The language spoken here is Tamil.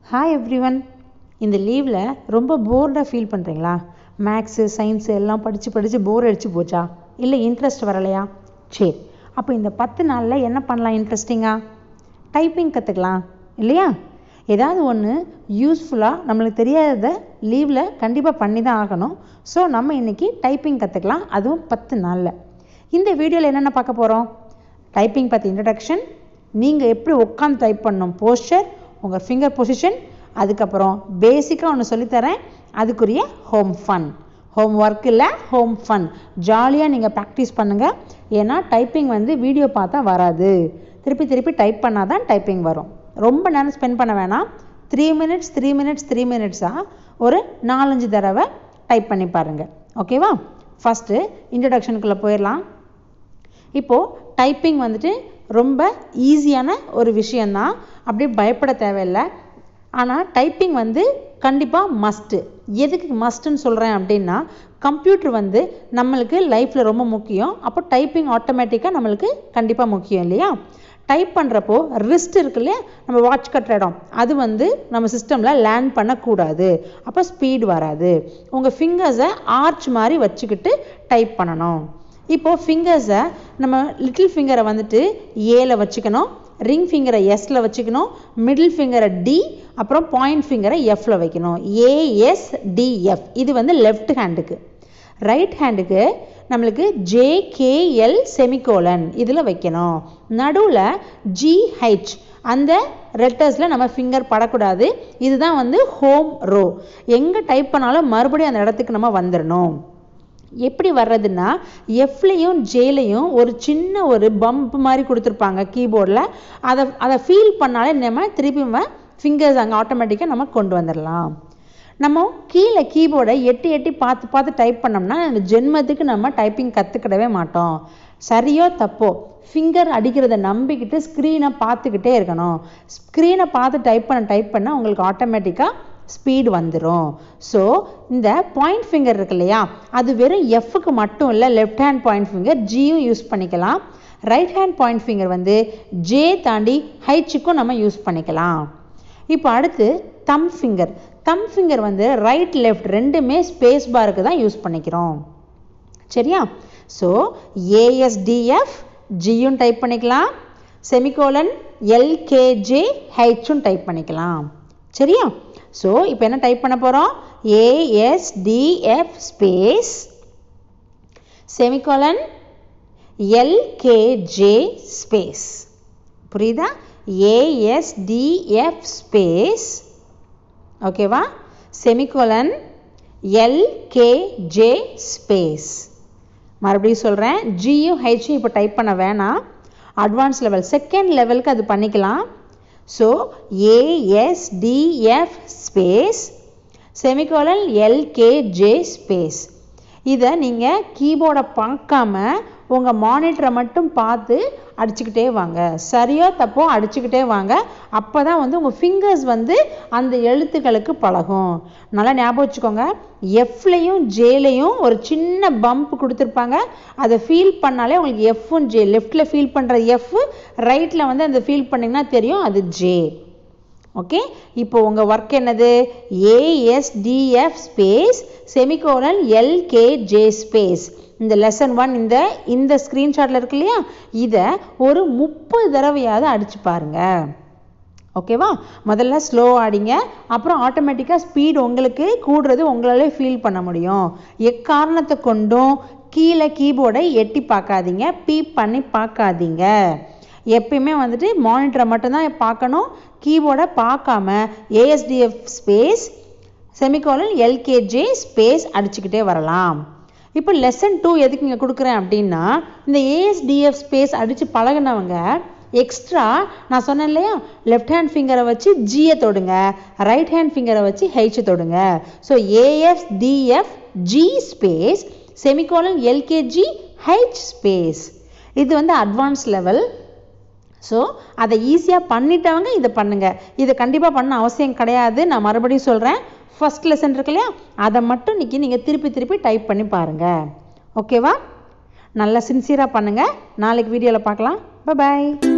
ஹாய் எவ்ரிவன் இந்த லீவில் ரொம்ப போர்டாக ஃபீல் பண்ணுறீங்களா மேக்ஸு சயின்ஸு எல்லாம் படித்து படித்து போர் அடிச்சு போச்சா இல்லை இன்ட்ரெஸ்ட் வரலையா சரி அப்போ இந்த பத்து நாளில் என்ன பண்ணலாம் இன்ட்ரெஸ்டிங்காக டைப்பிங் கற்றுக்கலாம் இல்லையா ஏதாவது ஒன்று யூஸ்ஃபுல்லாக நம்மளுக்கு தெரியாததை லீவில் கண்டிப்பாக பண்ணி தான் ஆகணும் ஸோ நம்ம இன்றைக்கி டைப்பிங் கற்றுக்கலாம் அதுவும் பத்து நாளில் இந்த வீடியோவில் என்னென்ன பார்க்க போகிறோம் டைப்பிங் பற்றி இன்ட்ரடக்ஷன் நீங்கள் எப்படி உட்காந்து டைப் பண்ணணும் போஸ்டர் உங்கள் ஃபிங்கர் பொசிஷன் அதுக்கப்புறம் பேசிக்காக ஒன்று சொல்லித்தரேன் அதுக்குரிய ஹோம் ஃபன் ஹோம் ஒர்க் இல்லை ஹோம் ஃபன் ஜாலியாக நீங்கள் ப்ராக்டிஸ் பண்ணுங்கள் ஏன்னா டைப்பிங் வந்து வீடியோ பார்த்தா வராது திருப்பி திருப்பி டைப் பண்ணால் தான் டைப்பிங் வரும் ரொம்ப நேரம் ஸ்பெண்ட் பண்ண வேணாம் three minutes three minutes three மினிட்ஸாக ஒரு நாலஞ்சு தடவை டைப் பண்ணி பாருங்கள் ஓகேவா ஃபஸ்ட்டு இன்ட்ரடக்ஷனுக்குள்ளே போயிடலாம் இப்போது டைப்பிங் வந்துட்டு ரொம்ப ஈஸியான ஒரு விஷயந்தான் அப்படியே பயப்பட தேவையில்லை ஆனால் டைப்பிங் வந்து கண்டிப்பாக மஸ்ட்டு எதுக்கு மஸ்ட்டுன்னு சொல்கிறேன் அப்படின்னா கம்ப்யூட்டர் வந்து நம்மளுக்கு லைஃப்பில் ரொம்ப முக்கியம் அப்போ டைப்பிங் ஆட்டோமேட்டிக்காக நம்மளுக்கு கண்டிப்பாக முக்கியம் இல்லையா டைப் பண்ணுறப்போ ரிஸ்ட் இருக்கு இல்லையா நம்ம வாட்ச் கட்டுற இடம் அது வந்து நம்ம சிஸ்டமில் லேண்ட் பண்ணக்கூடாது அப்போ ஸ்பீட் வராது உங்கள் ஃபிங்கர்ஸை ஆர்ச் மாதிரி வச்சுக்கிட்டு டைப் பண்ணணும் இப்போது ஃபிங்கர்ஸை நம்ம லிட்டில் ஃபிங்கரை வந்துட்டு ஏல வச்சுக்கணும் ரிங் ஃபிங்கரை எஸ்ல வச்சுக்கணும் மிடில் ஃபிங்கரை டி அப்புறம் பாயிண்ட் ஃபிங்கரை எஃப்ல வைக்கணும் ஏஎஸ்டிஎஃப் இது வந்து லெஃப்ட் ஹேண்டுக்கு ரைட் ஹேண்டுக்கு நம்மளுக்கு ஜேகேஎல் செமிகோலன் இதில் வைக்கணும் நடுவில் ஜிஹெச் அந்த லெட்டர்ஸில் நம்ம ஃபிங்கர் படக்கூடாது இதுதான் வந்து ஹோம் ரோ எங்கே டைப் பண்ணாலும் மறுபடியும் அந்த இடத்துக்கு நம்ம வந்துடணும் எப்படி வர்றதுன்னா எஃப்லையும் ஜேலையும் ஒரு சின்ன ஒரு பம்ப் மாதிரி கொடுத்துருப்பாங்க கீபோர்டில் அதை அதை ஃபீல் பண்ணாலே நம்ம திருப்பி நம்ம ஃபிங்கர்ஸ் அங்கே ஆட்டோமேட்டிக்காக நம்ம கொண்டு வந்துடலாம் நம்ம கீழே கீபோர்டை எட்டி எட்டி பார்த்து பார்த்து டைப் பண்ணோம்னா அந்த ஜென்மத்துக்கு நம்ம டைப்பிங் கற்றுக்கிடவே மாட்டோம் சரியோ தப்போ ஃபிங்கர் அடிக்கிறத நம்பிக்கிட்டு ஸ்க்ரீனை பார்த்துக்கிட்டே இருக்கணும் ஸ்க்ரீனை பார்த்து டைப் பண்ண டைப் பண்ண உங்களுக்கு ஆட்டோமேட்டிக்காக ஸ்பீடு வந்துடும் ஸோ இந்த பாயிண்ட் ஃபிங்கர் இருக்கு இல்லையா அது வெறும் எஃப்க்கு மட்டும் இல்லை லெஃப்ட் ஹேண்ட் பாயிண்ட் ஃபிங்கர் ஜியும் யூஸ் பண்ணிக்கலாம் ரைட் ஹேண்ட் பாயிண்ட் ஃபிங்கர் வந்து ஜே தாண்டி ஹைச்சுக்கும் நம்ம யூஸ் பண்ணிக்கலாம் இப்போ அடுத்து தம் ஃபிங்கர் தம் ஃபிங்கர் வந்து ரைட் லெஃப்ட் ரெண்டுமே ஸ்பேஸ் பாருக்கு தான் யூஸ் பண்ணிக்கிறோம் சரியா ஸோ ஏஎஸ்டிஎஃப் ஜியும் டைப் பண்ணிக்கலாம் செமிகோலன் எல்கேஜே ஹெச்சும் டைப் பண்ணிக்கலாம் சரியா ஸோ இப்போ என்ன டைப் பண்ண போகிறோம் ASDF space semicolon LKJ space புரியுதா ஏஎஸ்டிஎஃப் ஸ்பேஸ் ஓகேவா செமிகோலன் எல்கேஜே ஸ்பேஸ் மறுபடியும் சொல்கிறேன் ஜியும் ஹெச்சும் இப்போ டைப் பண்ண வேணாம் அட்வான்ஸ் லெவல் செகண்ட் லெவலுக்கு அது பண்ணிக்கலாம் so ASDF space semicolon LKJ space இதை நீங்கள் கீபோர்டை பார்க்காம உங்கள் மானிட்டரை மட்டும் பார்த்து அடிச்சுக்கிட்டே வாங்க சரியோ தப்போ அடிச்சுக்கிட்டே வாங்க அப்போ தான் வந்து உங்கள் ஃபிங்கர்ஸ் வந்து அந்த எழுத்துக்களுக்கு பழகும் நல்லா ஞாபகம் வச்சுக்கோங்க எஃப்லையும் ஜேலையும் ஒரு சின்ன பம்ப் கொடுத்துருப்பாங்க அதை ஃபீல் பண்ணாலே உங்களுக்கு எஃப்பும் ஜே லெஃப்டில் ஃபீல் பண்ணுற எஃப் ரைட்டில் வந்து அந்த ஃபீல் பண்ணிங்கன்னா தெரியும் அது ஜே ஓகே இப்போ உங்கள் ஒர்க் என்னது ASDF space semicolon LKJ space இந்த லெசன் ஒன் இந்த இந்த ஸ்க்ரீன்ஷாட்டில் இருக்கு இல்லையா இதை ஒரு முப்பது தடவையாவது அடிச்சு பாருங்க ஓகேவா முதல்ல ஸ்லோ ஆடிங்க அப்புறம் ஆட்டோமேட்டிக்காக ஸ்பீட் உங்களுக்கு கூடுறது உங்களாலே ஃபீல் பண்ண முடியும் எக்காரணத்தை கொண்டும் கீழே கீபோர்டை எட்டி பார்க்காதீங்க பீப் பண்ணி பார்க்காதீங்க எப்பயுமே வந்துட்டு மானிட்டரை மட்டும்தான் பார்க்கணும் கீபோர்டை பார்க்காம ASDF space semicolon LKJ space அடிச்சுக்கிட்டே வரலாம் இப்போ லெசன் டூ எதுக்கு இங்கே கொடுக்குறேன் அப்படின்னா இந்த ஏஎஸ்டிஎஃப் ஸ்பேஸ் அடித்து பழகினவங்க எக்ஸ்ட்ரா நான் சொன்னேன் இல்லையா லெஃப்ட் ஹேண்ட் ஃபிங்கரை வச்சு ஜியை தொடுங்க ரைட் ஹேண்ட் ஃபிங்கரை வச்சு ஹெச் தொடுங்க so AFTF G space semicolon LKG H space இது வந்து அட்வான்ஸ் லெவல் ஸோ அதை ஈஸியாக பண்ணிட்டவங்க இதை பண்ணுங்கள் இதை கண்டிப்பாக பண்ண அவசியம் கிடையாது நான் மறுபடியும் சொல்கிறேன் ஃபஸ்ட் லெசன் இருக்கு இல்லையா அதை மட்டும் இன்றைக்கி நீங்கள் திருப்பி திருப்பி டைப் பண்ணி பாருங்கள் ஓகேவா நல்லா சின்சியராக பண்ணுங்கள் நாளைக்கு வீடியோவில் பார்க்கலாம் பாய்